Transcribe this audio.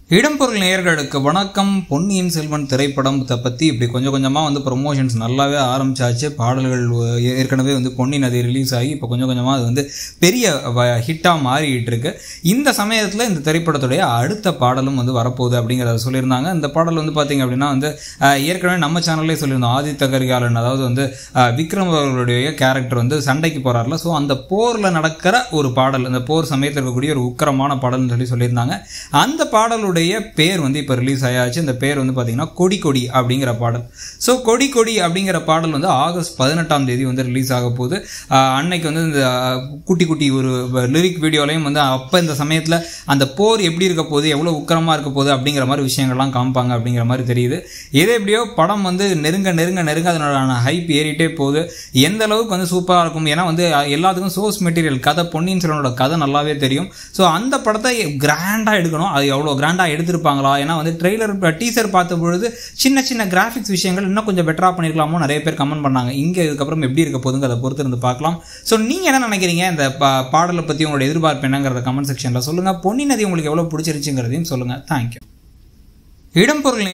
இடம்பொருள் நேயர்களுக்கு வணக்கம் பொன்னியின் செல்வன் திரைப்படத்தை பற்றி இப்படி கொஞ்சம் கொஞ்சமாக வந்து ப்ரொமோஷன்ஸ் நல்லாவே ஆரம்பிச்சாச்சு பாடல்கள் அஹ், ஏற்கனவே வந்து பொன்னி நதி ரிலீஸ் ஆகி இப்போ கொஞ்சம் கொஞ்சமாக அது வந்து பெரிய ஹிட்டாக மாறிட்டு இருக்கு இந்த சமயத்தில் இந்த திரைப்படத்துடைய அடுத்த பாடலும் வந்து வரப்போகுது அப்படிங்கிறத சொல்லியிருந்தாங்க இந்த பாடல் வந்து பார்த்தீங்க அப்படின்னா வந்து அஹ், ஏற்கனவே நம்ம சேனல்லே சொல்லியிருந்தோம் ஆதித்த கரிகாலன் அதாவது வந்து அஹ், விக்ரம் அவர்களுடைய கேரக்டர் வந்து சண்டைக்கு போகிறார்ல ஸோ அந்த போரில் நடக்கிற ஒரு பாடல் அந்த போர் சமயத்தில் இருக்கக்கூடிய ஒரு உக்கிரமான பாடல்னு சொல்லி சொல்லியிருந்தாங்க அந்த பாடலுடைய பேர் வந்து இப்போ ரிலீஸ் ஆயாச்சு இந்த பேர் வந்து பார்த்தீங்கன்னா கொடி கொடி அப்படிங்கிற பாடல் ஸோ கொடி கொடி அப்படிங்கிற பாடல் வந்து ஆகஸ்ட் பதினெட்டாம் தேதி வந்து ரிலீஸ் ஆக போகுது ஆஹ் அன்னைக்கு வந்து இந்த ஆஹ், குட்டி குட்டி ஒரு லிரிக் வீடியோலையும் வந்து அப்போ இந்த சமயத்தில் அந்த போர் எப்படி இருக்க போகுது எவ்வளோ உக்கிரமாக இருக்க போகுது அப்படிங்கிற மாதிரி விஷயங்கள்லாம் காமிப்பாங்க அப்படிங்கிற மாதிரி தெரியுது எது எப்படியோ படம் வந்து நெருங்க நெருங்க நெருங்க அதனோட ஹைப் ஏறிட்டே போகுது எந்த அளவுக்கு வந்து சூப்பராக இருக்கும் ஏன்னா வந்து எல்லாத்துக்கும் சோர்ஸ் மெட்டீரியல் கதை பொன்னியின் செல்வனோட கதை நல்லாவே தெரியும் ஸோ அந்த படத்தை கிராண்டாக எடுக்கணும் அது எவ்வளோ கிராண்டாக எடுத்திருப்பாங்களா ஏன்னா வந்து ட்ரெய்லர் டீசர் பார்த்த பொழுது சின்ன சின்ன கிராஃபிக்ஸ் விஷயங்கள் இன்னும் கொஞ்சம் பெட்டராக பண்ணியிருக்கலாமோ நிறைய பேர் கமெண்ட் பண்ணாங்க இங்கே இதுக்கப்புறம் எப்படி இருக்க போதுங்க அதை பொறுத்து இருந்து பார்க்கலாம் ஸோ நீங்கள் என்ன நினைக்கிறீங்க இந்த பா- பாடலை பற்றி உங்களோட எதிர்பார்ப்பு என்னங்கிறத கமெண்ட் செக்ஷனில் சொல்லுங்கள் பொன்னி நதி உங்களுக்கு எவ்வளோ பிடிச்சிருச்சுங்கிறதையும் சொல்லுங்கள் தேங்க்யூ இடம்பொருள்